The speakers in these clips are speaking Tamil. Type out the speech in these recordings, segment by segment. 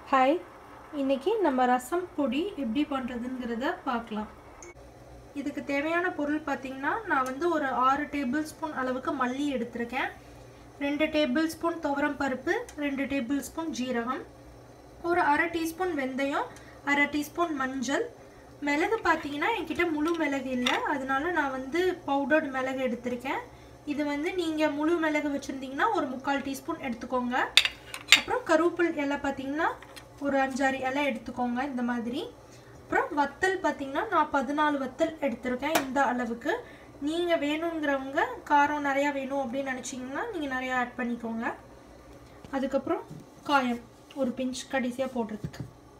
ஹாய் இன்னைக்கு நம்ம ரசம் பொடி எப்படி பண்ணுறதுங்கிறத பார்க்கலாம் இதுக்கு தேவையான பொருள் பார்த்திங்கன்னா நான் வந்து ஒரு ஆறு டேபிள் ஸ்பூன் அளவுக்கு மல்லி எடுத்திருக்கேன் ரெண்டு டேபிள் ஸ்பூன் துவரம் பருப்பு ரெண்டு டேபிள் ஸ்பூன் ஜீரகம் ஒரு அரை டீஸ்பூன் வெந்தயம் அரை டீஸ்பூன் மஞ்சள் மிளகு பார்த்தீங்கன்னா என்கிட்ட முழு மிளகு இல்லை அதனால நான் வந்து பவுடர்டு மிளகு எடுத்திருக்கேன் இது வந்து நீங்கள் முழு மிளகு வச்சுருந்தீங்கன்னா ஒரு முக்கால் டீஸ்பூன் எடுத்துக்கோங்க அப்புறம் கருவேப்பில் இலை பார்த்தீங்கன்னா ஒரு அஞ்சாறு இலை எடுத்துக்கோங்க இந்த மாதிரி அப்புறம் வத்தல் பார்த்தீங்கன்னா நான் பதினாலு வத்தல் எடுத்திருக்கேன் இந்த அளவுக்கு நீங்கள் வேணுங்கிறவங்க காரம் நிறையா வேணும் அப்படின்னு நினச்சிங்கன்னா நீங்கள் நிறையா ஆட் பண்ணிக்கோங்க அதுக்கப்புறம் காயம் ஒரு பிஞ்ச் கடைசியாக போடுறதுக்கு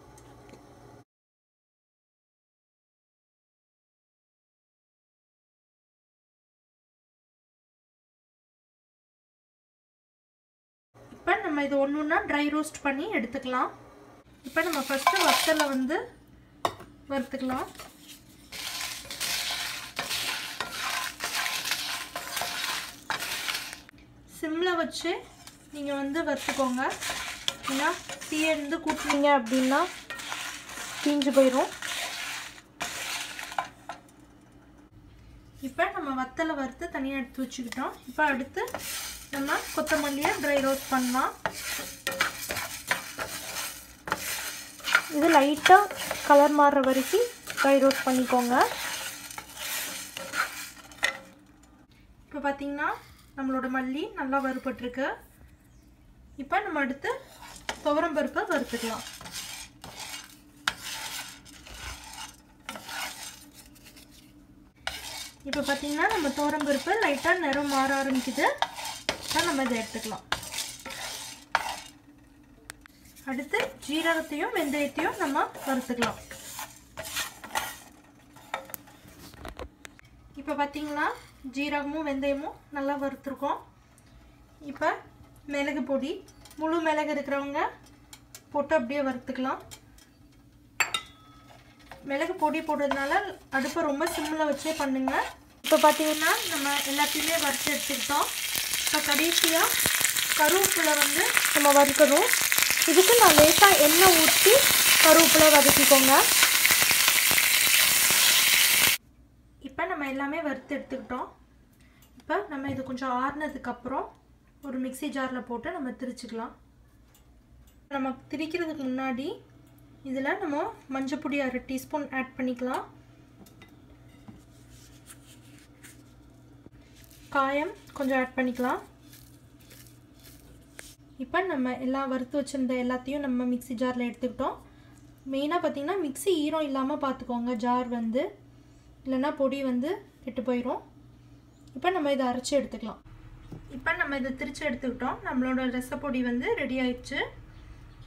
இப்போ நம்ம இது ஒன்று ஒன்றா ட்ரை ரோஸ்ட் பண்ணி எடுத்துக்கலாம் இப்போ நம்ம ஃபஸ்ட்டு வத்தலை வந்து வறுத்துக்கலாம் சிம்மில் வச்சு நீங்கள் வந்து வறுத்துக்கோங்க ஏன்னா தீயை இருந்து கூட்டினீங்க அப்படின்னா தீஞ்சு போயிடும் இப்போ நம்ம வத்தலை வறுத்து தனியாக எடுத்து வச்சுக்கிட்டோம் இப்போ அடுத்து நம்ம கொத்தமல்லியை ட்ரை ரோஸ்ட் பண்ணலாம் இது லைட்டாக கலர் மாறுற வரைக்கும் ட்ரை ரோஸ்ட் பண்ணிக்கோங்க இப்போ பார்த்தீங்கன்னா நம்மளோட மல்லி நல்லா வறுபட்டுருக்கு இப்போ நம்ம அடுத்து துவரம் பருப்பை வறுத்துக்கலாம் இப்போ பார்த்தீங்கன்னா நம்ம துவரம் பருப்பு லைட்டாக நிறம் மாற ஆரம்பிக்குது இப்போ நம்ம இதை எடுத்துக்கலாம் அடுத்து ஜீரகத்தையும் வெந்தயத்தையும் நம்ம வறுத்துக்கலாம் இப்போ பார்த்தீங்கன்னா ஜீரகமும் வெந்தயமும் நல்லா வறுத்துருக்கோம் இப்போ மிளகு பொடி முழு மிளகு இருக்கிறவங்க போட்டு அப்படியே வறுத்துக்கலாம் மிளகு பொடி போடுறதுனால அடுப்பை ரொம்ப சிம்மில் வச்சே பண்ணுங்க இப்போ பார்த்தீங்கன்னா நம்ம எல்லாத்தையுமே வறுத்து எடுத்துக்கிட்டோம் இப்போ கடைசியாக கருவேப்பிலை வந்து நம்ம வறுக்கணும் இதுக்கு நான் லேசாக எண்ணெய் ஊற்றி கருவேப்பிலை வதக்கிக்கோங்க இப்போ நம்ம எல்லாமே வறுத்து எடுத்துக்கிட்டோம் இப்போ நம்ம இது கொஞ்சம் ஆறுனதுக்கப்புறம் ஒரு மிக்சி ஜாரில் போட்டு நம்ம திரிச்சுக்கலாம் நம்ம திரிக்கிறதுக்கு முன்னாடி இதில் நம்ம மஞ்சப்பொடி அரை டீஸ்பூன் ஆட் பண்ணிக்கலாம் காயம் கொஞ்சம் ஆட் பண்ணிக்கலாம் இப்போ நம்ம எல்லாம் வறுத்து வச்சுருந்த எல்லாத்தையும் நம்ம மிக்சி ஜாரில் எடுத்துக்கிட்டோம் மெயினாக பார்த்திங்கன்னா மிக்சி ஈரம் இல்லாமல் பார்த்துக்கோங்க ஜார் வந்து இல்லைன்னா பொடி வந்து கெட்டு போயிடும் இப்போ நம்ம இதை அரைச்சி எடுத்துக்கலாம் இப்போ நம்ம இதை திரிச்சு எடுத்துக்கிட்டோம் நம்மளோட ரசப்பொடி வந்து ரெடி ஆயிடுச்சு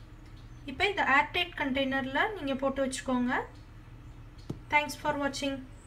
இப்போ இந்த ஏர்டைட் கண்டெய்னரில் நீங்கள் போட்டு வச்சுக்கோங்க தேங்க்ஸ் ஃபார் வாட்சிங்